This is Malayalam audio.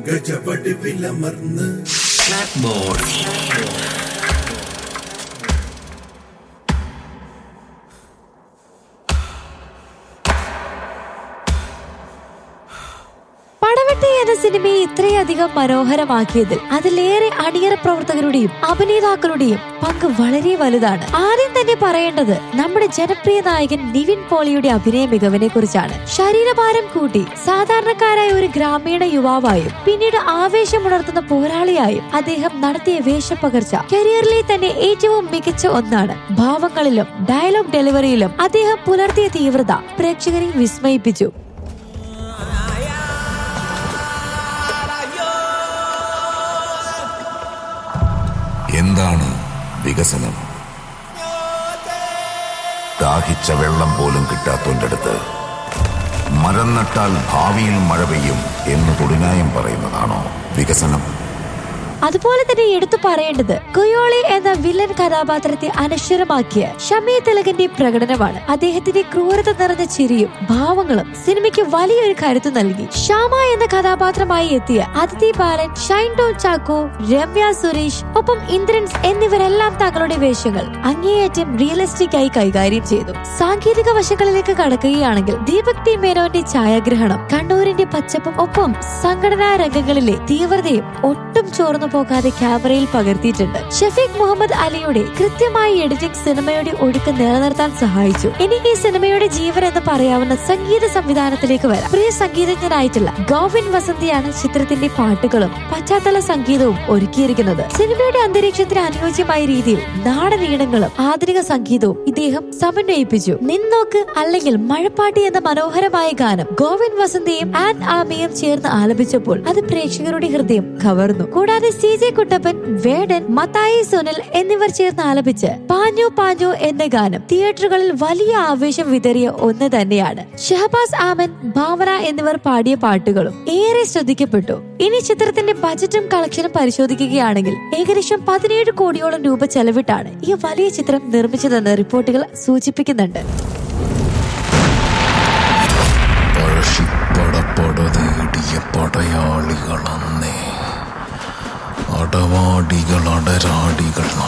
ഗജവടിവിലമർന്ന് പടവെട്ടി എന്ന സിനിമയെ ഇത്രയധികം മനോഹരമാക്കിയതിൽ അതിലേറെ അണിയറ പ്രവർത്തകരുടെയും അഭിനേതാക്കളുടെയും പങ്ക് വളരെ വലുതാണ് ആദ്യം തന്നെ പറയേണ്ടത് നമ്മുടെ ജനപ്രിയ നായകൻ നിവിൻ പോളിയുടെ അഭിനയ മികവിനെ കുറിച്ചാണ് ശരീരഭാരം കൂട്ടി സാധാരണക്കാരായ ഒരു ഗ്രാമീണ യുവാവായും പിന്നീട് ആവേശമുണർത്തുന്ന പോരാളിയായും അദ്ദേഹം നടത്തിയ വേഷപ്പകർച്ച കരിയറിലെ തന്നെ ഏറ്റവും മികച്ച ഒന്നാണ് ഭാവങ്ങളിലും ഡയലോഗ് ഡെലിവറിയിലും അദ്ദേഹം പുലർത്തിയ തീവ്രത പ്രേക്ഷകരെ വിസ്മയിപ്പിച്ചു എന്താണ് വികസനം ദാഹിച്ച വെള്ളം പോലും കിട്ടാത്തവന്റെ അടുത്ത് മരം നട്ടാൽ ഭാവിയിൽ മഴ പെയ്യും എന്ന് തൊടിനായം പറയുന്നതാണോ വികസനം അതുപോലെ തന്നെ എടുത്തു പറയേണ്ടത് കുയോളി എന്ന വില്ലൻ കഥാപാത്രത്തെ അനശ്വരമാക്കിയ ഷമി തിലകന്റെ പ്രകടനമാണ് അദ്ദേഹത്തിന്റെ ക്രൂരത നിറഞ്ഞ ചിരിയും ഭാവങ്ങളും സിനിമയ്ക്ക് വലിയൊരു കരുത്തു നൽകി ഷാമ എന്ന കഥാപാത്രമായി എത്തിയ അതിഥി ബാലൻ ഷൈൻ ടോൺ ചാക്കോ രമ്യ സുരേഷ് ഒപ്പം ഇന്ദ്രൻസ് എന്നിവരെല്ലാം തങ്ങളുടെ വേഷങ്ങൾ അങ്ങേയറ്റം റിയലിസ്റ്റിക് ആയി കൈകാര്യം ചെയ്തു സാങ്കേതിക വശങ്ങളിലേക്ക് കടക്കുകയാണെങ്കിൽ ദീപക് ടി മേനോന്റെ ഛായാഗ്രഹണം കണ്ണൂരിന്റെ പച്ചപ്പും ഒപ്പം സംഘടനാ രംഗങ്ങളിലെ തീവ്രതയും ഒട്ടും ചോർന്നു പോകാതെ ക്യാമറയിൽ പകർത്തിയിട്ടുണ്ട് ഷഫീഖ് മുഹമ്മദ് അലിയുടെ കൃത്യമായ എഡിറ്റിംഗ് സിനിമയുടെ ഒഴുക്ക് നിലനിർത്താൻ സഹായിച്ചു ഇനി ഈ സിനിമയുടെ ജീവൻ എന്ന് പറയാവുന്ന സംഗീത സംവിധാനത്തിലേക്ക് വരാം പ്രിയ സംഗീതജ്ഞനായിട്ടുള്ള ഗോവിൻ വസന്തിയാണ് ചിത്രത്തിന്റെ പാട്ടുകളും പശ്ചാത്തല സംഗീതവും ഒരുക്കിയിരിക്കുന്നത് സിനിമയുടെ അന്തരീക്ഷത്തിന് അനുയോജ്യമായ രീതിയിൽ നാടൻ ഈണങ്ങളും ആധുനിക സംഗീതവും ഇദ്ദേഹം സമന്വയിപ്പിച്ചു നിന്നോക്ക് അല്ലെങ്കിൽ മഴപ്പാട്ടി എന്ന മനോഹരമായ ഗാനം ഗോവിൻ വസന്തിയും ആൻഡ് ആമയും ചേർന്ന് ആലപിച്ചപ്പോൾ അത് പ്രേക്ഷകരുടെ ഹൃദയം കവർന്നു കൂടാതെ സി ജെ കുട്ടപ്പൻ വേടൻ മത്തായി സുനിൽ എന്നിവർ ചേർന്ന് ആലപിച്ച് പാഞ്ഞു പാഞ്ഞു എന്ന ഗാനം തിയേറ്ററുകളിൽ വലിയ ആവേശം വിതറിയ ഒന്ന് തന്നെയാണ് ഷഹബാസ് ആമൻ ഭാവന എന്നിവർ പാടിയ പാട്ടുകളും ഏറെ ശ്രദ്ധിക്കപ്പെട്ടു ഇനി ചിത്രത്തിന്റെ ബജറ്റും കളക്ഷനും പരിശോധിക്കുകയാണെങ്കിൽ ഏകദേശം പതിനേഴ് കോടിയോളം രൂപ ചെലവിട്ടാണ് ഈ വലിയ ചിത്രം നിർമ്മിച്ചതെന്ന് റിപ്പോർട്ടുകൾ സൂചിപ്പിക്കുന്നുണ്ട് പഴഷിപ്പടപ്പട നേടിയ പടയാളികളന്നേ അടവാടികൾ അടരാടികൾ